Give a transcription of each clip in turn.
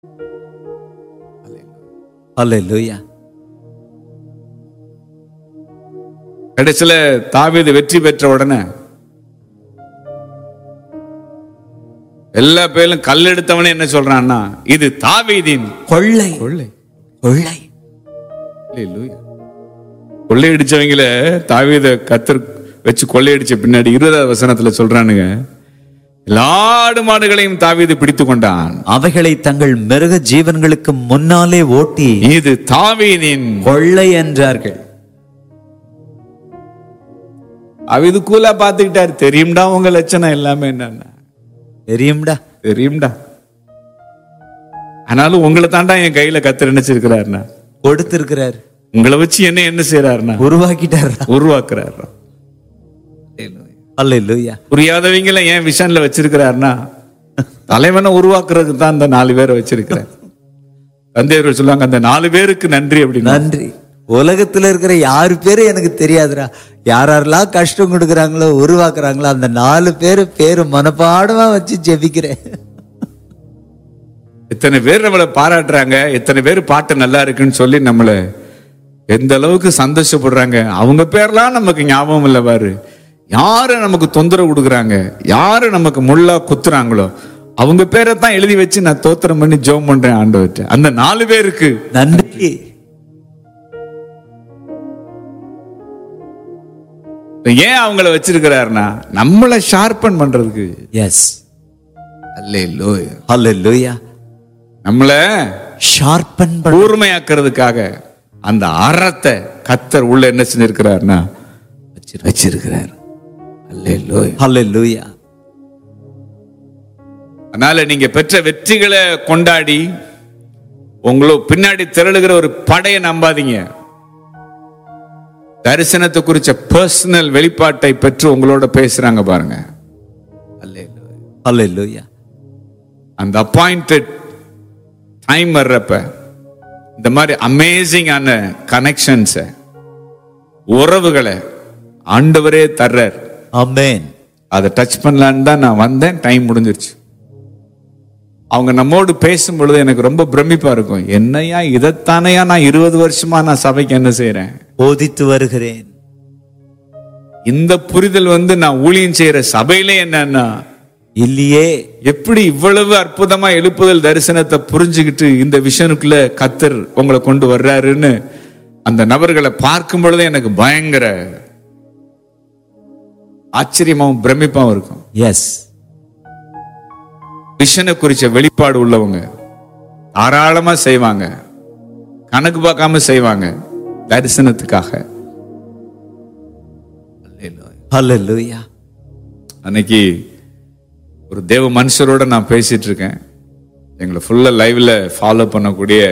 Hallelujah. கடைசியில தாவீது வெற்றி பெற்ற உடனே எல்லா பேரும் கல் எடுத்தவனே என்ன சொல்றான்னா இது தாவீதின் கொள்ளை கொள்ளை கொள்ளை அல்லேலூயா. கொள்ளையடிச்சவங்கள தாவீத கத்தர் வச்சு கொள்ளையடிச்ச பின்னாடி இருபதாவது வசனத்துல சொல்றானுங்க எல்லா ஆடு மாடுகளையும் தாவீது பிடித்து கொண்டான் அவைகளை தங்கள் மிருக ஜீவன்களுக்கு முன்னாலே ஓட்டி இது தாவீதின் கொள்ளை என்றார்கள் அவிது கூலா பாத்துக்கிட்டாரு தெரியும்டா உங்க லட்சணம் எல்லாமே என்னன்னா தெரியும்டா தெரியும்டா ஆனாலும் உங்களை தாண்டா என் கையில கத்தர் நினைச்சிருக்கிறாருண்ணா கொடுத்திருக்கிறார் உங்களை வச்சு என்ன என்ன செய்யறாருண்ணா உருவாக்கிட்டார் உருவாக்குறாரு அல்லேலூயா புரியாதவங்கள ஏன் விஷன்ல வச்சிருக்கிறாருன்னா தலைவனை உருவாக்குறதுக்கு தான் அந்த நாலு பேரை வச்சிருக்கிறார் தந்தையர்கள் சொல்லுவாங்க அந்த நாலு பேருக்கு நன்றி அப்படின்னு நன்றி உலகத்துல இருக்கிற யாரு பேரு எனக்கு தெரியாதுடா யார் யாரெல்லாம் கஷ்டம் கொடுக்குறாங்களோ உருவாக்குறாங்களோ அந்த நாலு பேரு பேரு மனப்பாடமா வச்சு ஜெபிக்கிறேன் எத்தனை பேர் நம்மளை பாராட்டுறாங்க எத்தனை பேர் பாட்டு நல்லா இருக்குன்னு சொல்லி நம்மளை எந்த அளவுக்கு சந்தோஷப்படுறாங்க அவங்க பேர்லாம் நமக்கு ஞாபகம் இல்லை பாரு யாரு நமக்கு தொந்தரவு கொடுக்குறாங்க யாரு நமக்கு முள்ளா குத்துறாங்களோ அவங்க பேரை தான் எழுதி வச்சு நான் தோத்திரம் பண்ணி ஜெபம் பண்றேன் ஆண்டவர்கிட்ட அந்த நாலு பேருக்கு நன்றி ஏன் அவங்கள வச்சிருக்கிறாருன்னா நம்மளை ஷார்பன் பண்றதுக்கு எஸ் அல்லே லோய் அல்லேலூயா நம்மள ஷார்பன் கூர்மையாக்குறதுக்காக அந்த அறத்தை கத்தர் உள்ள என்ன செஞ்சிருக்கிறாருன்னா வச்சிருக்கிறார் அல்லே லோய் அல்லேலூயா அதனால நீங்க பெற்ற வெற்றிகளை கொண்டாடி உங்களோ பின்னாடி திரளுகிற ஒரு படையை நம்பாதீங்க தரிசனத்தை குறிச்ச பர்சனல் வெளிப்பாட்டை பெற்று உங்களோட பேசுறாங்க பாருங்க அல்லேலூயா அல்லேலூயா அந்த அப்பாயிண்டட் டைம் வர்றப்ப இந்த மாதிரி அமேசிங்கான கனெக்ஷன்ஸை உறவுகளை ஆண்டவரே தர்றார் ஆமென் அதை டச் பண்ணலான்னு தான் நான் வந்தேன் டைம் முடிஞ்சிருச்சு அவங்க நம்மோடு பேசும் பொழுது எனக்கு ரொம்ப பிரமிப்பா இருக்கும் என்னையா இதைத்தானையா நான் இருபது வருஷமா நான் சபைக்கு என்ன செய்றேன் போதித்து வருகிறேன் இந்த புரிதல் வந்து நான் ஊழியம் செய்யற சபையிலே என்னன்னா இல்லையே எப்படி இவ்வளவு அற்புதமா எழுப்புதல் தரிசனத்தை புரிஞ்சுக்கிட்டு இந்த விஷனுக்குள்ள கத்தர் உங்களை கொண்டு வர்றாருன்னு அந்த நபர்களை பார்க்கும் பொழுதே எனக்கு பயங்கர ஆச்சரியமாவும் பிரமிப்பாவும் இருக்கும் எஸ் விஷனை குறிச்ச வெளிப்பாடு உள்ளவங்க தாராளமா செய்வாங்க கணக்கு பார்க்காம செய்வாங்க தரிசனத்துக்காக அல்லேலூயா அன்னைக்கு ஒரு தேவ மனுஷரோட நான் பேசிட்டு இருக்கேன் எங்களை ஃபுல்லா லைவ்ல ஃபாலோ பண்ணக்கூடிய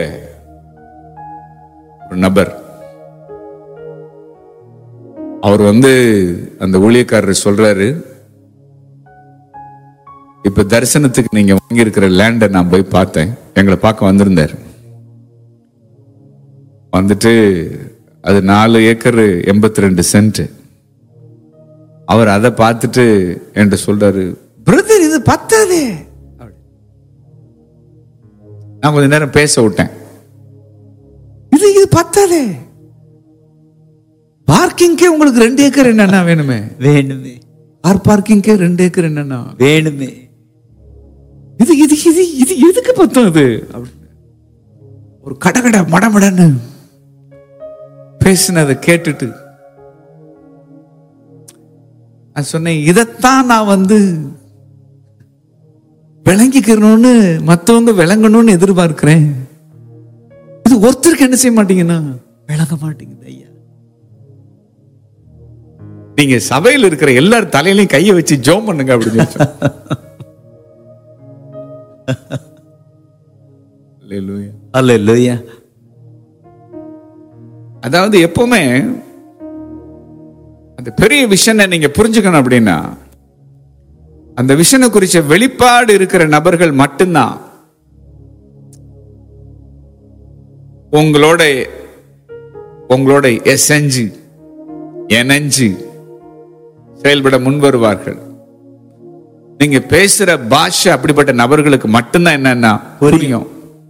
ஒரு நபர் அவர் வந்து அந்த ஊழியக்காரர் சொல்றாரு இப்ப தரிசனத்துக்கு நீங்க வாங்கியிருக்கிற லேண்டை நான் போய் பார்த்தேன் எங்களை பார்க்க வந்திருந்தார் வந்துட்டு அது நாலு ஏக்கர் எண்பத்தி ரெண்டு சென்ட் அவர் அதை பார்த்துட்டு என்கிட்ட சொல்றாரு பிரதர் இது பத்தாதே அப்படி. நான் கொஞ்ச நேரம் பேச விட்டேன் இது இது பத்தாதே பார்க்கிங்கே உங்களுக்கு ரெண்டு ஏக்கர் என்னன்னா வேணுமே வேணுமே கார் பார்க்கிங்கே ரெண்டு ஏக்கர் என்னன்னா வேணுமே இது இது இது இது எதுக்கு பத்தும் இது அப்படின்னு. ஒரு கடகட மடமடன்னு பேசினதை கேட்டுட்டு நான் சொன்னேன் இதைத்தான் நான் வந்து விளங்கிக்கணும்னு மத்தவங்க விளங்கணும்னு எதிர்பார்க்கிறேன் இது ஒருத்தருக்கு என்ன செய்ய மாட்டீங்கன்னா விளங்க மாட்டேங்குது ஐயா நீங்க சபையில் இருக்கிற எல்லார் தலையிலையும் கையை வச்சு ஜோம் பண்ணுங்க அப்படின்னு சொன்னேன். Hallelujah. அல்லேலூயா அதாவது எப்பவுமே அந்த பெரிய விஷனை நீங்க புரிஞ்சுக்கணும் அப்படின்னா அந்த விஷனை குறிச்ச வெளிப்பாடு இருக்கிற நபர்கள் மட்டும்தான் உங்களோட உங்களோட எசஞ்சு எனஞ்சு செயல்பட முன் வருவார்கள் நீங்க பேசுற பாஷை அப்படிப்பட்ட நபர்களுக்கு மட்டும்தான் என்னன்னா புரியும்